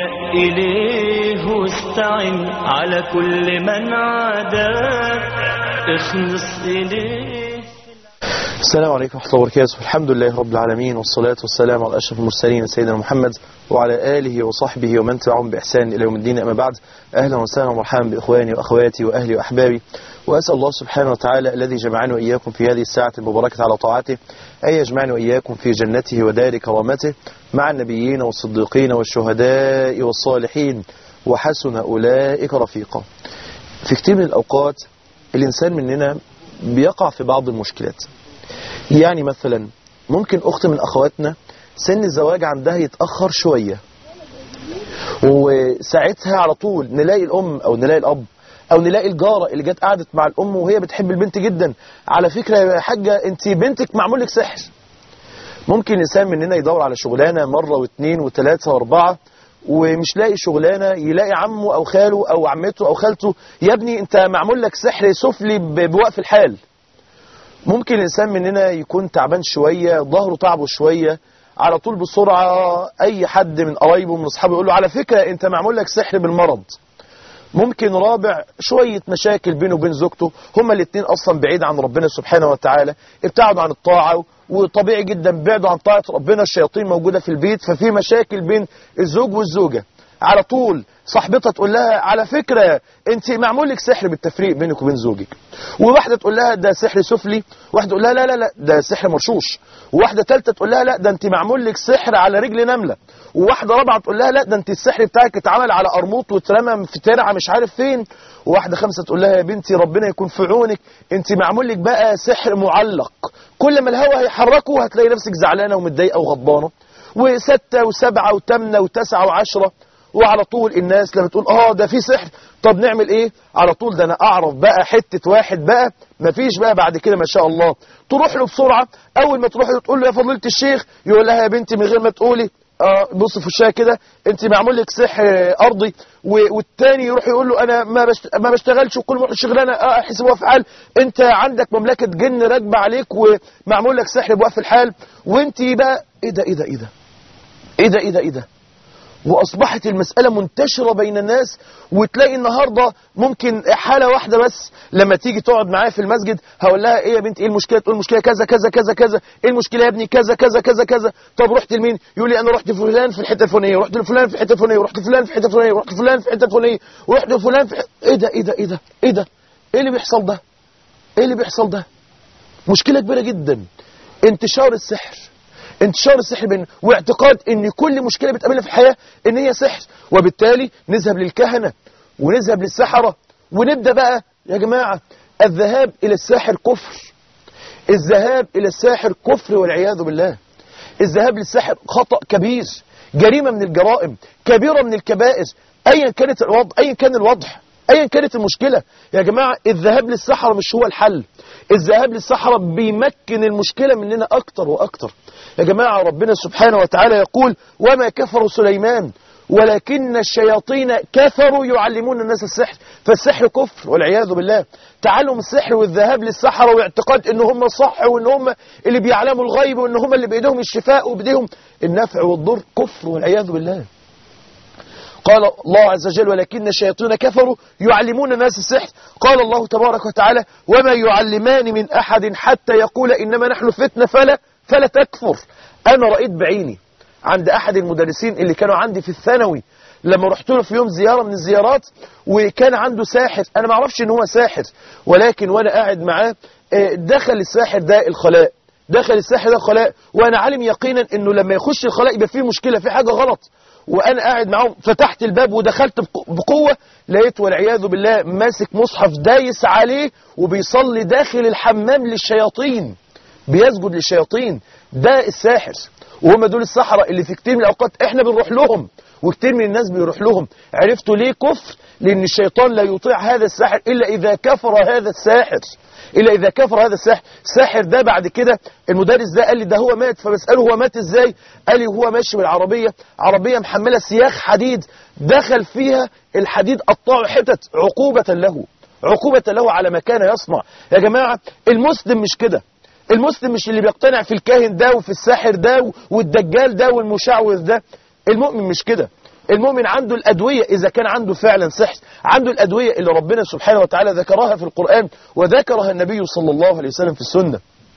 إليه واستعن على كل من عاداك اخلص إليه السلام عليكم ورحمة الله وبركاته الحمد لله رب العالمين والصلاة والسلام على أشرف المرسلين سيدنا محمد وعلى آله وصحبه ومن تبعهم بإحسان إلى يوم الدين أما بعد أهلا وسهلا ومرحبا بإخواني وأخواتي وأهلي وأحبابي وأسأل الله سبحانه وتعالى الذي جمعني وإياكم في هذه الساعة المباركة على طاعته أن يجمعني وإياكم في جنته ودار كرامته مع النبيين والصديقين والشهداء والصالحين وحسن أولئك رفيقا في كتير من الأوقات الإنسان مننا بيقع في بعض المشكلات يعني مثلا ممكن أخت من أخواتنا سن الزواج عندها يتأخر شوية وساعتها على طول نلاقي الأم أو نلاقي الأب أو نلاقي الجارة اللي جت قعدت مع الأم وهي بتحب البنت جدا على فكرة يا حاجة أنت بنتك معمول لك سحر ممكن الإنسان مننا يدور على شغلانة مرة واثنين وثلاثة وأربعة ومش لاقي شغلانة يلاقي عمه أو خاله أو عمته أو خالته يا ابني أنت معمول لك سحر سفلي ب- بوقف الحال ممكن الإنسان مننا يكون تعبان شوية ظهره تعبه شوية على طول بسرعة أي حد من قرايبه من أصحابه يقول له على فكرة أنت معمول لك سحر بالمرض ممكن رابع شوية مشاكل بينه وبين زوجته هما الاثنين أصلا بعيد عن ربنا سبحانه وتعالى ابتعدوا عن الطاعة وطبيعي جدا بعدوا عن طاعة ربنا الشياطين موجودة في البيت ففي مشاكل بين الزوج والزوجة على طول صاحبتها تقول لها على فكرة انت معمول لك سحر بالتفريق بينك وبين زوجك وواحدة تقول لها ده سحر سفلي واحدة تقول لها لا لا لا ده سحر مرشوش وواحدة ثالثة تقول لها لا ده انت معمول لك سحر على رجل نملة وواحدة رابعة تقول لها لا ده انت السحر بتاعك اتعمل على قرموط واترمى في ترعة مش عارف فين وواحدة خمسة تقول لها يا بنتي ربنا يكون في عونك انت معمول لك بقى سحر معلق كل ما الهوا هيحركه هتلاقي نفسك زعلانة ومتضايقة وغضبانة وستة وسبعة وثمانية وتسعة وعشرة وعلى طول الناس لما تقول اه ده في سحر طب نعمل ايه على طول ده انا اعرف بقى حتة واحد بقى مفيش بقى بعد كده ما شاء الله تروح له بسرعة اول ما تروح له تقول له يا فضيلة الشيخ يقول لها يا بنتي من غير ما تقولي اه بص في وشها كده انت معمول لك سحر ارضي و- والتاني يروح يقول له انا ما بشت... ما بشتغلش وكل ما أروح شغلانه اه احسب وقف حال انت عندك مملكه جن راكبه عليك ومعمول لك سحر بوقف الحال وانت بقى ايه ده ايه ده ايه ده ايه ده ايه ده ايه ده واصبحت المسألة منتشرة بين الناس وتلاقي النهاردة ممكن حالة واحدة بس لما تيجي تقعد معايا في المسجد هقول لها ايه يا بنت ايه المشكلة تقول المشكلة كذا كذا كذا كذا ايه المشكلة يا ابني كذا كذا كذا كذا طب رحت لمين يقول لي انا رحت فلان في الحتة الفلانية ورحت لفلان في الحتة الفلانية ورحت لفلان في الحتة الفلانية ورحت لفلان في الحتة الفلانية ورحت لفلان في ح- ايه ده ايه ده ايه ده ايه ده ايه اللي بيحصل ده ايه اللي بيحصل ده مشكلة كبيرة جدا انتشار السحر انتشار السحر بين واعتقاد ان كل مشكلة بتقابلها في الحياة ان هي سحر وبالتالي نذهب للكهنة ونذهب للسحرة ونبدأ بقى يا جماعة الذهاب الى الساحر كفر الذهاب الى الساحر كفر والعياذ بالله الذهاب للساحر خطأ كبير جريمة من الجرائم كبيرة من الكبائر ايا كانت الوضع ايا كان الوضع ايا كانت المشكلة يا جماعة الذهاب للسحرة مش هو الحل الذهاب للسحرة بيمكن المشكلة مننا اكتر واكتر يا جماعة ربنا سبحانه وتعالى يقول وما كفر سليمان ولكن الشياطين كفروا يعلمون الناس السحر فالسحر كفر والعياذ بالله تعلم السحر والذهاب للسحرة واعتقاد ان هم صح وان هم اللي بيعلموا الغيب وان هم اللي بايديهم الشفاء وبايديهم النفع والضر كفر والعياذ بالله قال الله عز وجل ولكن الشياطين كفروا يعلمون الناس السحر قال الله تبارك وتعالى وما يعلمان من أحد حتى يقول إنما نحن فتنة فلا فلا تكفر أنا رأيت بعيني عند أحد المدرسين اللي كانوا عندي في الثانوي لما رحت له في يوم زيارة من الزيارات وكان عنده ساحر أنا ما اعرفش إن هو ساحر ولكن وأنا قاعد معاه آه، دخل الساحر ده الخلاء دخل الساحر ده الخلاء وأنا عالم يقينا إنه لما يخش الخلاء يبقى فيه مشكلة في حاجة غلط وانا قاعد معاهم فتحت الباب ودخلت بق- بقوة لقيت والعياذ بالله ماسك مصحف دايس عليه وبيصلي داخل الحمام للشياطين بيسجد للشياطين ده الساحر وهم دول السحرة اللي في كتير من الأوقات احنا بنروح لهم وكتير من الناس بيروح لهم عرفتوا ليه كفر لأن الشيطان لا يطيع هذا الساحر إلا إذا كفر هذا الساحر إلا إذا كفر هذا الساحر الساحر ده بعد كده المدرس ده قال لي ده هو مات فبسأله هو مات إزاي قال لي هو ماشي بالعربية عربية محملة سياخ حديد دخل فيها الحديد قطعه حتت عقوبة له عقوبة له على ما كان يصنع يا جماعة المسلم مش كده المسلم مش اللي بيقتنع في الكاهن ده وفي الساحر ده والدجال ده والمشعوذ ده المؤمن مش كده المؤمن عنده الأدوية إذا كان عنده فعلا سحر عنده الأدوية اللي ربنا سبحانه وتعالى ذكرها في القرآن وذكرها النبي صلى الله عليه وسلم في السنة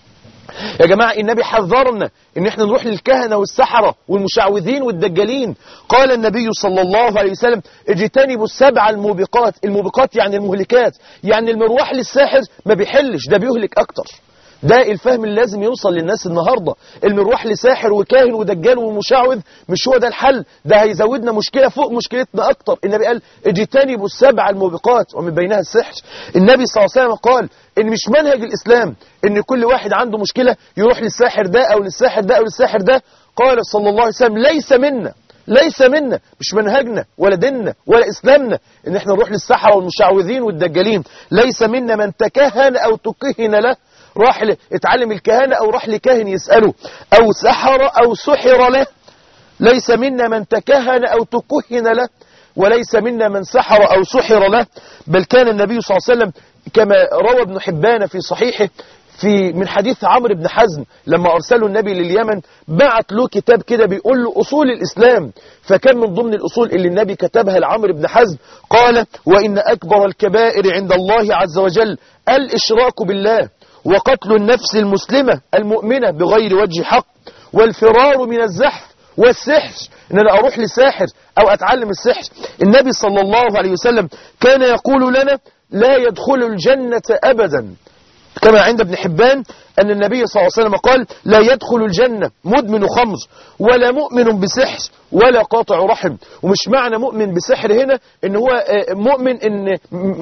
يا جماعة النبي حذرنا ان احنا نروح للكهنة والسحرة والمشعوذين والدجالين قال النبي صلى الله عليه وسلم اجتنبوا السبع الموبقات الموبقات يعني المهلكات يعني المروح للساحر ما بيحلش ده بيهلك اكتر ده الفهم اللي لازم يوصل للناس النهاردة المروح لساحر وكاهن ودجال ومشعوذ مش هو ده الحل ده هيزودنا مشكلة فوق مشكلتنا أكتر النبي قال اجتنبوا السبع الموبقات ومن بينها السحر النبي صلى الله عليه وسلم قال ان مش منهج الإسلام ان كل واحد عنده مشكلة يروح للساحر ده أو للساحر ده أو للساحر ده قال صلى الله عليه وسلم ليس منا ليس منا مش منهجنا ولا ديننا ولا إسلامنا ان احنا نروح للسحرة والمشعوذين والدجالين ليس منا من تكهن أو تكهن له راح ل... اتعلم الكهنة أو راح لكاهن يسأله أو سحر أو سحر له ليس منا من تكهن أو تكهن له وليس منا من سحر أو سحر له بل كان النبي صلى الله عليه وسلم كما روى ابن حبان في صحيحه في من حديث عمرو بن حزم لما أرسله النبي لليمن بعت له كتاب كده بيقول له أصول الإسلام فكان من ضمن الأصول اللي النبي كتبها لعمرو بن حزم قال وإن أكبر الكبائر عند الله عز وجل الإشراك بالله وقتل النفس المسلمة المؤمنة بغير وجه حق والفرار من الزحف والسحر ان انا اروح لساحر او اتعلم السحر النبي صلى الله عليه وسلم كان يقول لنا لا يدخل الجنة ابدا كما عند ابن حبان أن النبي صلى الله عليه وسلم قال لا يدخل الجنة مدمن خمر ولا مؤمن بسحر ولا قاطع رحم ومش معنى مؤمن بسحر هنا ان هو مؤمن ان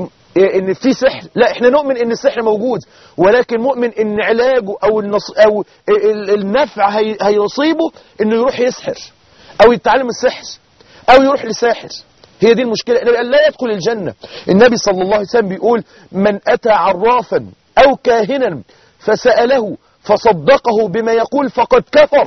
ان في سحر لا احنا نؤمن ان السحر موجود ولكن مؤمن ان علاجه او النص او النفع هي هيصيبه انه يروح يسحر او يتعلم السحر او يروح لساحر هي دي المشكلة النبي قال لا يدخل الجنة النبي صلى الله عليه وسلم بيقول من أتى عرافا أو كاهنا فسأله فصدقه بما يقول فقد كفر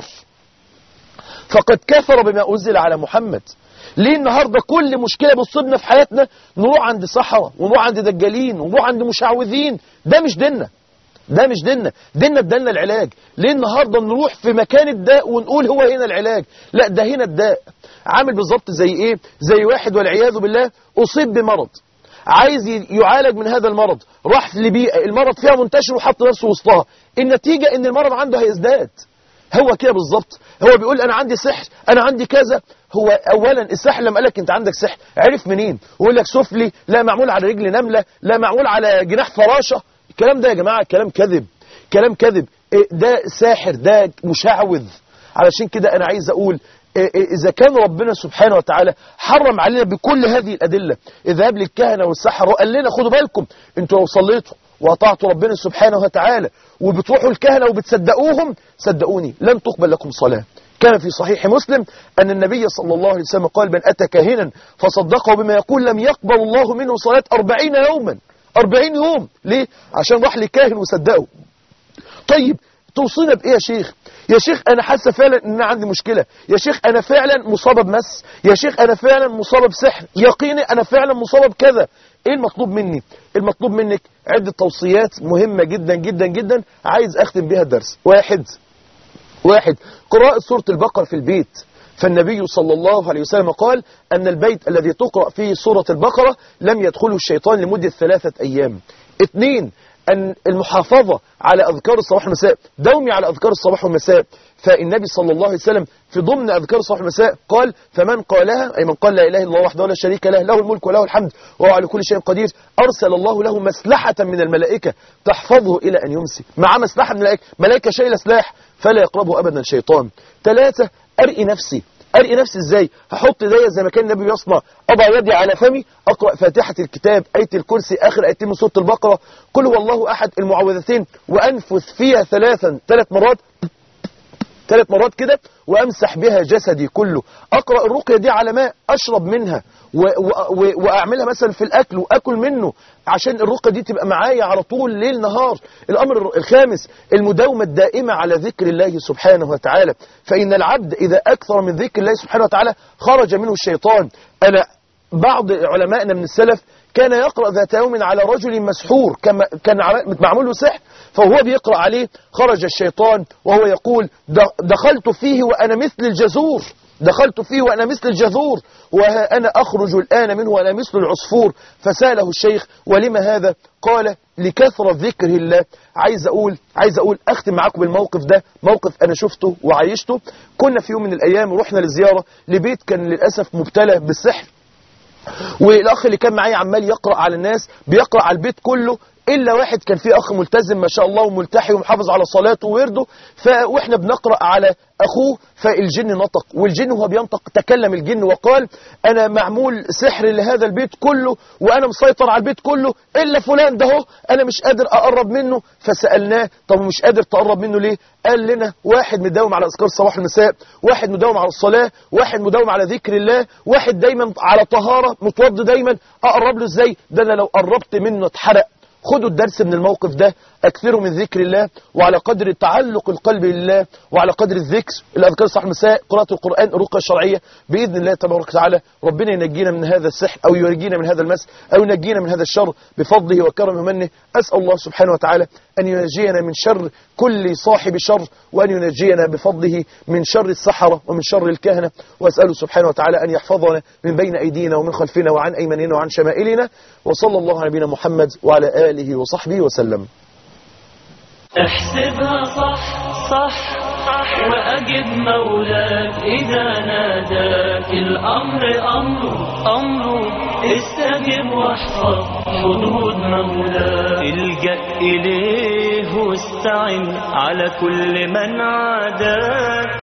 فقد كفر بما أنزل على محمد ليه النهاردة كل مشكلة بتصيبنا في حياتنا نروح عند صحراء ونروح عند دجالين ونروح عند مشعوذين ده مش ديننا ده مش ديننا ديننا ادالنا العلاج ليه النهاردة نروح في مكان الداء ونقول هو هنا العلاج لا ده هنا الداء عامل بالظبط زي ايه زي واحد والعياذ بالله اصيب بمرض عايز يعالج من هذا المرض راح لبيئة المرض فيها منتشر وحط نفسه وسطها النتيجة ان المرض عنده هيزداد هو كده بالظبط هو بيقول انا عندي سحر انا عندي كذا هو اولا السحر لما قالك انت عندك سحر عرف منين ويقول لك سفلي لا معمول على رجل نملة لا معمول على جناح فراشة الكلام ده يا جماعة كلام كذب كلام كذب ده ساحر ده مشعوذ علشان كده انا عايز اقول إذا كان ربنا سبحانه وتعالى حرم علينا بكل هذه الأدلة الذهاب للكهنة والسحر وقال لنا خدوا بالكم انتوا لو صليتوا وأطعتوا ربنا سبحانه وتعالى وبتروحوا الكهنة وبتصدقوهم صدقوني لن تقبل لكم صلاة كان في صحيح مسلم أن النبي صلى الله عليه وسلم قال من أتى كاهنا فصدقه بما يقول لم يقبل الله منه صلاة أربعين يوما أربعين يوم ليه؟ عشان راح لكاهن وصدقه طيب توصينا بإيه يا شيخ يا شيخ أنا حاسة فعلا أن أنا عندي مشكلة يا شيخ أنا فعلا مصابة بمس يا شيخ أنا فعلا مصابة بسحر يقيني أنا فعلا مصابة بكذا إيه المطلوب مني المطلوب منك عدة توصيات مهمة جدا جدا جدا عايز أختم بها الدرس واحد واحد قراءة سورة البقرة في البيت فالنبي صلى الله عليه وسلم قال أن البيت الذي تقرأ فيه سورة البقرة لم يدخله الشيطان لمدة ثلاثة أيام اثنين أن المحافظة على أذكار الصباح والمساء دومي على أذكار الصباح والمساء فالنبي صلى الله عليه وسلم في ضمن أذكار الصباح والمساء قال فمن قالها أي من قال لا إله إلا الله وحده لا شريك له له الملك وله الحمد وهو على كل شيء قدير أرسل الله له مسلحة من الملائكة تحفظه إلى أن يمسي مع مسلحة من الملائكة ملائكة شايلة سلاح فلا يقربه أبدا الشيطان ثلاثة أرئي نفسي أرئي نفسي إزاي هحط ايديا زي ما كان النبي يصنع أضع يدي على فمي أقرأ فاتحة الكتاب آية الكرسي آخر آيتين من سورة البقرة قل هو الله أحد المعوذتين وأنفث فيها ثلاثا ثلاث مرات ثلاث مرات كده وأمسح بها جسدي كله أقرأ الرقية دي على ماء أشرب منها و و و وأعملها مثلا في الأكل وأكل منه عشان الرقية دي تبقى معايا على طول ليل نهار الأمر الخامس المداومة الدائمة على ذكر الله سبحانه وتعالى فإن العبد إذا أكثر من ذكر الله سبحانه وتعالى خرج منه الشيطان أنا بعض علمائنا من السلف كان يقرأ ذات يوم على رجل مسحور كما كان معمول له سحر فهو بيقرأ عليه خرج الشيطان وهو يقول دخلت فيه وأنا مثل الجزور دخلت فيه وأنا مثل الجذور وها أنا أخرج الآن منه وأنا مثل العصفور فسأله الشيخ ولما هذا قال لكثرة ذكر الله عايز أقول عايز أقول أختم معاكم بالموقف ده موقف أنا شفته وعايشته كنا في يوم من الأيام رحنا لزيارة لبيت كان للأسف مبتلى بالسحر والاخ اللي كان معايا عمال يقرا على الناس بيقرا على البيت كله الا واحد كان فيه اخ ملتزم ما شاء الله وملتحي ومحافظ على صلاته وورده ف واحنا بنقرا على اخوه فالجن نطق والجن وهو بينطق تكلم الجن وقال انا معمول سحر لهذا البيت كله وانا مسيطر على البيت كله الا فلان ده هو انا مش قادر اقرب منه فسالناه طب مش قادر تقرب منه ليه قال لنا واحد مداوم على اذكار الصباح والمساء واحد مداوم على الصلاه واحد مداوم على ذكر الله واحد دايما على طهاره متوضي دايما اقرب له ازاي ده انا لو قربت منه اتحرق خدوا الدرس من الموقف ده أكثروا من ذكر الله وعلى قدر تعلق القلب لله وعلى قدر الذكر الأذكار صح المساء قراءة القرآن الرقية الشرعية بإذن الله تبارك وتعالى ربنا ينجينا من هذا السحر أو ينجينا من هذا المس أو ينجينا من هذا الشر بفضله وكرمه ومنه أسأل الله سبحانه وتعالى أن ينجينا من شر كل صاحب شر وأن ينجينا بفضله من شر السحرة ومن شر الكهنة وأسأله سبحانه وتعالى أن يحفظنا من بين أيدينا ومن خلفنا وعن أيماننا وعن شمائلنا وصلى الله على نبينا محمد وعلى آله وصحبه وسلم احسبها صح صح صح وأجب مولاك إذا ناداك الأمر أمره أمره استجب واحفظ حدود مولاك الجأ إليه واستعن على كل من عاداك